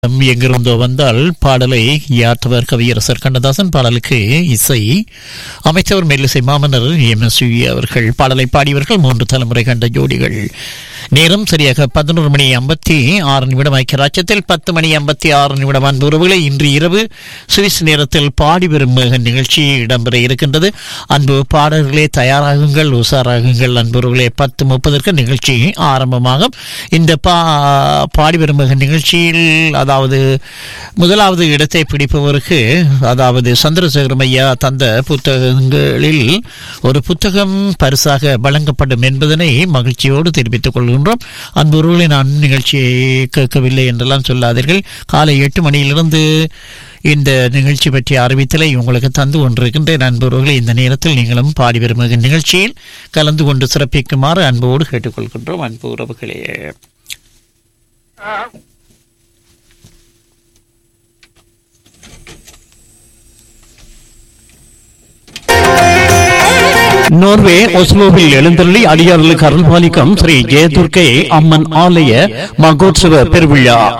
எங்கிருந்தோ வந்தால் பாடலை யாற்றவர் கவியரசர் கண்ணதாசன் பாடலுக்கு இசை அமைச்சர் மெல்லிசை மாமன்னர் எம் எஸ் அவர்கள் பாடலை பாடியவர்கள் மூன்று தலைமுறை கண்ட ஜோடிகள் நேரம் சரியாக பதினோரு மணி ஐம்பத்தி ஆறு நிமிடம் ஐக்கிய ராஜ்யத்தில் பத்து மணி ஐம்பத்தி ஆறு நிமிடம் அன்பு உறவுகளை இன்று இரவு சுவிஸ் நேரத்தில் பாடி வரும் நிகழ்ச்சி இடம்பெற இருக்கின்றது அன்பு பாடல்களே தயாராகுங்கள் உஷாராகுங்கள் அன்புறவுகளே பத்து முப்பதற்கு நிகழ்ச்சி ஆரம்பமாகும் இந்த பா பாடி வரும் நிகழ்ச்சியில் அதாவது முதலாவது இடத்தை பிடிப்பவருக்கு அதாவது சந்திரசேகரம் ஐயா தந்த புத்தகங்களில் ஒரு புத்தகம் பரிசாக வழங்கப்படும் என்பதனை மகிழ்ச்சியோடு தெரிவித்துக் கொள்கின்றோம் அன்புறவுகளை நான் நிகழ்ச்சியை கேட்கவில்லை என்றெல்லாம் சொல்லாதீர்கள் காலை எட்டு மணியிலிருந்து இந்த நிகழ்ச்சி பற்றிய அறிவித்தலை உங்களுக்கு தந்து கொண்டிருக்கின்ற நண்பர்களே இந்த நேரத்தில் நீங்களும் பாடி வரும் நிகழ்ச்சியில் கலந்து கொண்டு சிறப்பிக்குமாறு அன்போடு கேட்டுக்கொள்கின்றோம் அன்பு உறவுகளே நோர்வே ஒஸ்லோவில் எழுந்தருளி அடியார்களுக்கு அருள்பாலிக்கும் ஸ்ரீ ஜெயதுர்க்கை அம்மன் ஆலய மகோத்சவ பெருவிழா